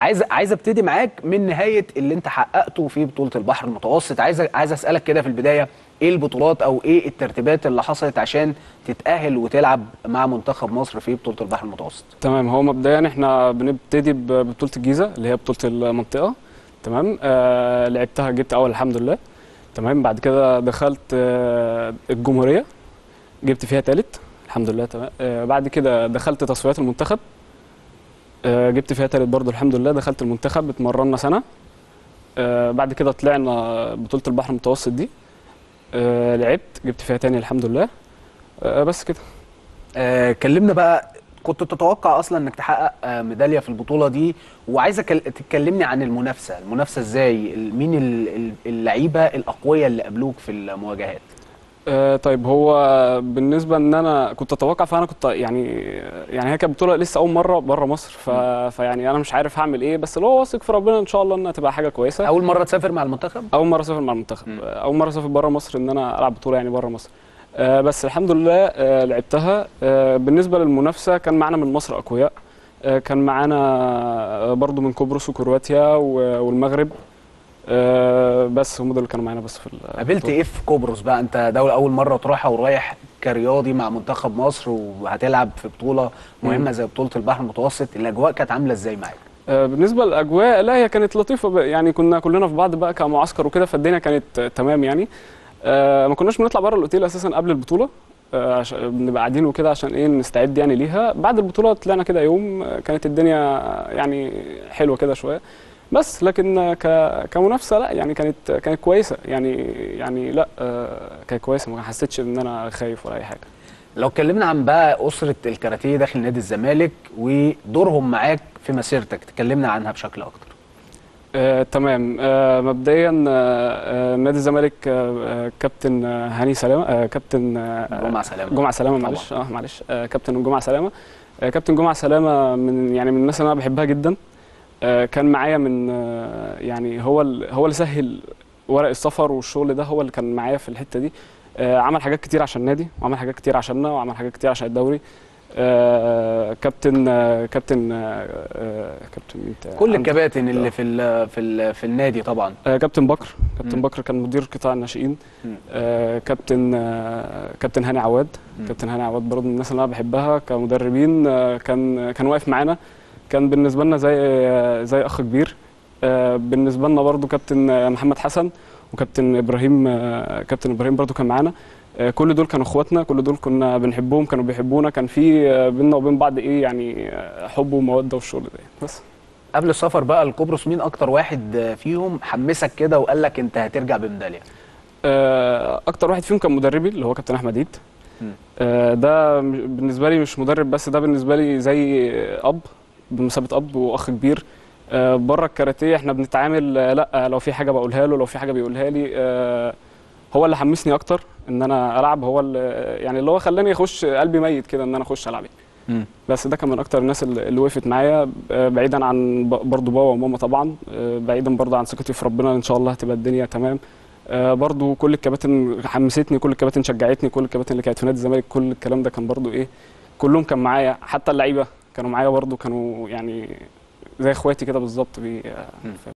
عايز عايز ابتدي معاك من نهايه اللي انت حققته في بطوله البحر المتوسط عايز عايز اسالك كده في البدايه ايه البطولات او ايه الترتيبات اللي حصلت عشان تتاهل وتلعب مع منتخب مصر في بطوله البحر المتوسط تمام هو مبدئيا احنا بنبتدي ب- ببطوله الجيزه اللي هي بطوله المنطقه تمام آه لعبتها جبت اول الحمد لله تمام بعد كده دخلت آه الجمهوريه جبت فيها ثالث الحمد لله تمام آه بعد كده دخلت تصفيات المنتخب آه جبت فيها ثالث برضو الحمد لله دخلت المنتخب اتمرنا سنه آه بعد كده طلعنا بطوله البحر المتوسط دي آه لعبت جبت فيها تاني الحمد لله آه بس كده آه كلمنا بقى كنت تتوقع اصلا انك تحقق آه ميداليه في البطوله دي وعايزك تكلمني عن المنافسه المنافسه ازاي ال- مين ال- ال- اللعيبه الاقوياء اللي قابلوك في المواجهات آه طيب هو بالنسبه ان انا كنت اتوقع فانا كنت يعني يعني هي كانت بطوله لسه اول مره بره مصر ف... فيعني انا مش عارف هعمل ايه بس اللي هو واثق في ربنا ان شاء الله انها تبقى حاجه كويسه اول مره تسافر مع المنتخب اول مره اسافر مع المنتخب مم. آه، اول مره اسافر بره مصر ان انا العب بطوله يعني بره مصر آه بس الحمد لله آه لعبتها آه بالنسبه للمنافسه كان معانا من مصر اقوياء آه كان معانا آه، برضو من قبرص وكرواتيا و- والمغرب آه بس هم دول اللي كانوا معانا بس في ال- قابلت البطولة. ايه في قبرص بقى انت دوله اول مره تروحها ورايح كرياضي مع منتخب مصر وهتلعب في بطوله مهمه مم. زي بطوله البحر المتوسط الاجواء كانت عامله ازاي معاك آه، بالنسبه للاجواء لا هي كانت لطيفه ب- يعني كنا كلنا في بعض بقى كمعسكر وكده فالدنيا كانت آه، تمام يعني آه، ما كناش بنطلع بره الاوتيل اساسا قبل البطوله آه، عشان بنبقى قاعدين وكده عشان ايه نستعد يعني ليها بعد البطوله طلعنا كده يوم آه، كانت الدنيا آه، يعني حلوه كده شويه بس لكن آه، ك- كمنافسه لا يعني كانت كانت كويسه يعني يعني لا آه، كانت كويسه ما حسيتش ان انا خايف ولا اي حاجه لو اتكلمنا عن بقى اسره الكاراتيه داخل نادي الزمالك ودورهم معاك في مسيرتك تكلمنا عنها بشكل اكتر آه، تمام آه، مبدئيا آه، آه، نادي الزمالك آه، آه، كابتن آه، هاني سلامه آه، كابتن آه، جمعه سلامه جمعه سلامه طبعاً. معلش اه معلش آه، كابتن جمعه سلامه آه، كابتن جمعه سلامه من يعني من الناس اللي انا بحبها جدا آه، كان معايا من آه، يعني هو ال- هو اللي سهل ورق السفر والشغل ده هو اللي كان معايا في الحته دي آه، عمل حاجات كتير عشان النادي وعمل حاجات كتير عشاننا وعمل حاجات كتير عشان الدوري آه، كابتن آه، كابتن آه، آه، كابتن مين تاني؟ كل عندك- الكباتن اللي في ال في ال في النادي طبعا آه، كابتن بكر كابتن مم. بكر كان مدير قطاع الناشئين مم. آه، كابتن آه، كابتن هاني عواد مم. كابتن هاني عواد برضه من الناس اللي انا بحبها كمدربين آه، كان كان واقف معانا كان بالنسبه لنا زي آه، زي اخ كبير آه، بالنسبه لنا برضه كابتن آه، محمد حسن وكابتن ابراهيم آه، كابتن ابراهيم برضه كان معانا آه، كل دول كانوا اخواتنا كل دول كنا بنحبهم كانوا بيحبونا كان في آه، بينا وبين بعض ايه يعني آه، حب وموده والشغل ده بس قبل السفر بقى لقبرص مين اكتر واحد فيهم حمسك كده وقال لك انت هترجع بميداليه آه، اكتر واحد فيهم كان مدربي اللي هو كابتن احمد عيد مم. آه، ده م- بالنسبه لي مش مدرب بس ده بالنسبه لي زي اب بمثابه اب واخ كبير آه، بره الكاراتيه احنا بنتعامل آه، لا لو في حاجه بقولها له لو في حاجه بيقولها لي آه، هو اللي حمسني اكتر ان انا العب هو اللي يعني اللي هو خلاني اخش قلبي ميت كده ان انا اخش العب يعني. بس ده كان من اكتر الناس اللي اللي وقفت معايا آه، بعيدا عن ب- برضو بابا وماما طبعا آه، بعيدا برضو عن ثقتي في ربنا ان شاء الله هتبقى الدنيا تمام آه، برضو كل الكباتن حمستني كل الكباتن شجعتني كل الكباتن اللي كانت في نادي الزمالك كل الكلام ده كان برضو ايه كلهم كان معايا حتى اللعيبه كانوا معايا برضو كانوا يعني زي اخواتي كده بالظبط بي- آه، مم. ف-